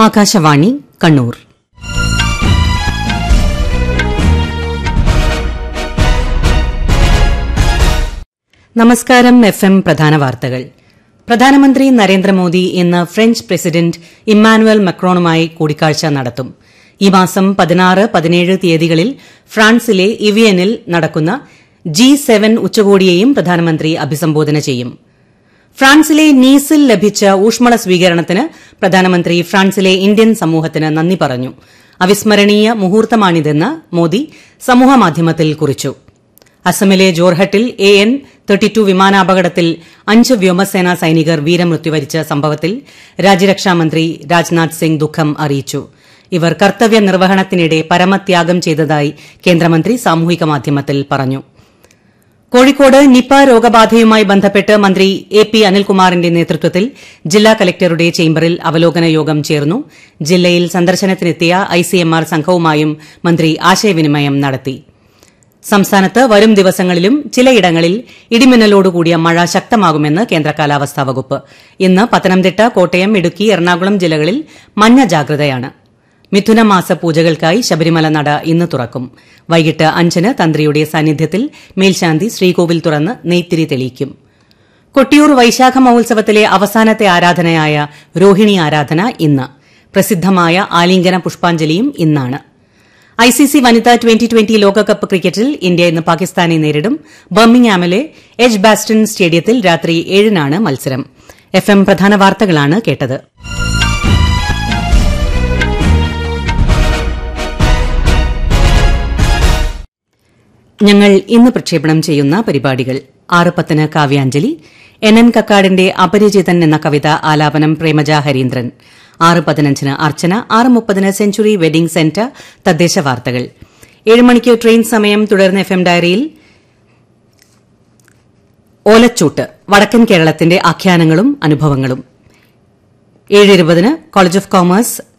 ആകാശവാണി കണ്ണൂർ നമസ്കാരം F M പ്രധാന വാർത്തകൾ പ്രധാനമന്ത്രി നരേന്ദ്രമോദി ഇന്ന് ഫ്രഞ്ച് പ്രസിഡന്റ് ഇമ്മാനുവൽ മക്രോണുമായി കൂടിക്കാഴ്ച നടത്തും ഈ മാസം പതിനാറ് പതിനേഴ് തീയതികളിൽ ഫ്രാൻസിലെ ഇവിയനിൽ നടക്കുന്ന ജി സെവൻ ഉച്ചകോടിയെയും പ്രധാനമന്ത്രി അഭിസംബോധന ചെയ്യും ഫ്രാൻസിലെ നീസിൽ ലഭിച്ച ഊഷ്മള സ്വീകരണത്തിന് പ്രധാനമന്ത്രി ഫ്രാൻസിലെ ഇന്ത്യൻ സമൂഹത്തിന് നന്ദി പറഞ്ഞു അവിസ്മരണീയ മുഹൂർത്തമാണിതെന്ന് മോദി സമൂഹമാധ്യമത്തിൽ കുറിച്ചു അസമിലെ ജോർഹട്ടിൽ എ എൻ തേർട്ടി ടു വിമാനാപകടത്തിൽ അഞ്ച് വ്യോമസേനാ സൈനികർ വീരമൃത്യു വരിച്ച സംഭവത്തിൽ രാജ്യരക്ഷാമന്ത്രി രാജ്നാഥ് സിംഗ് ദുഃഖം അറിയിച്ചു ഇവർ കർത്തവ്യ നിർവഹണത്തിനിടെ പരമത്യാഗം ചെയ്തതായി കേന്ദ്രമന്ത്രി സാമൂഹിക മാധ്യമത്തിൽ പറഞ്ഞു കോഴിക്കോട് നിപ രോഗബാധയുമായി ബന്ധപ്പെട്ട് മന്ത്രി എ പി അനിൽകുമാറിന്റെ നേതൃത്വത്തിൽ ജില്ലാ കലക്ടറുടെ ചേംബറിൽ അവലോകന യോഗം ചേർന്നു ജില്ലയിൽ സന്ദർശനത്തിനെത്തിയ ഐസിഎംആർ സംഘവുമായും മന്ത്രി ആശയവിനിമയം നടത്തി സംസ്ഥാനത്ത് വരും ദിവസങ്ങളിലും ചിലയിടങ്ങളിൽ ഇടിമിന്നലോടുകൂടിയ മഴ ശക്തമാകുമെന്ന് കേന്ദ്ര കാലാവസ്ഥാ വകുപ്പ് ഇന്ന് പത്തനംതിട്ട കോട്ടയം ഇടുക്കി എറണാകുളം ജില്ലകളിൽ മഞ്ഞ ജാഗ്രതയാണ് മിഥുനമാസ പൂജകൾക്കായി ശബരിമല നട ഇന്ന് തുറക്കും വൈകിട്ട് അഞ്ചിന് തന്ത്രിയുടെ സാന്നിധ്യത്തിൽ മേൽശാന്തി ശ്രീകോവിൽ തുറന്ന് നെയ്ത്തിരി തെളിയിക്കും കൊട്ടിയൂർ വൈശാഖ മഹോത്സവത്തിലെ അവസാനത്തെ ആരാധനയായ രോഹിണി ആരാധന ഇന്ന് പ്രസിദ്ധമായ ആലിംഗന പുഷ്പാഞ്ജലിയും ഇന്നാണ് ഐസിസി വനിതാ ട്വന്റി ട്വന്റി ലോകകപ്പ് ക്രിക്കറ്റിൽ ഇന്ത്യ ഇന്ന് പാകിസ്ഥാനെ നേരിടും ബർമിംഗ്ഹാമിലെ എജ് ബാസ്റ്റൺ സ്റ്റേഡിയത്തിൽ രാത്രി ഏഴിനാണ് മത്സരം എഫ് എം പ്രധാന വാർത്തകളാണ് കേട്ടത് ഞങ്ങൾ ഇന്ന് പ്രക്ഷേപണം ചെയ്യുന്ന പരിപാടികൾ ആറ് പത്തിന് കാവ്യാഞ്ജലി എൻ എൻ കക്കാടിന്റെ അപരിചിതൻ എന്ന കവിത ആലാപനം പ്രേമജ ഹരീന്ദ്രൻ ആറ് പതിനഞ്ചിന് അർച്ചന ആറ് മുപ്പതിന് സെഞ്ചുറി വെഡിംഗ് സെന്റർ തദ്ദേശ വാർത്തകൾ ഏഴ് മണിക്ക് ട്രെയിൻ സമയം തുടർന്ന് എഫ് എം ഡയറിയിൽ ഓലച്ചൂട്ട് വടക്കൻ കേരളത്തിന്റെ ആഖ്യാനങ്ങളും അനുഭവങ്ങളും ഏഴ് ഇരുപതിന് കോളേജ് ഓഫ് കോമേഴ്സ്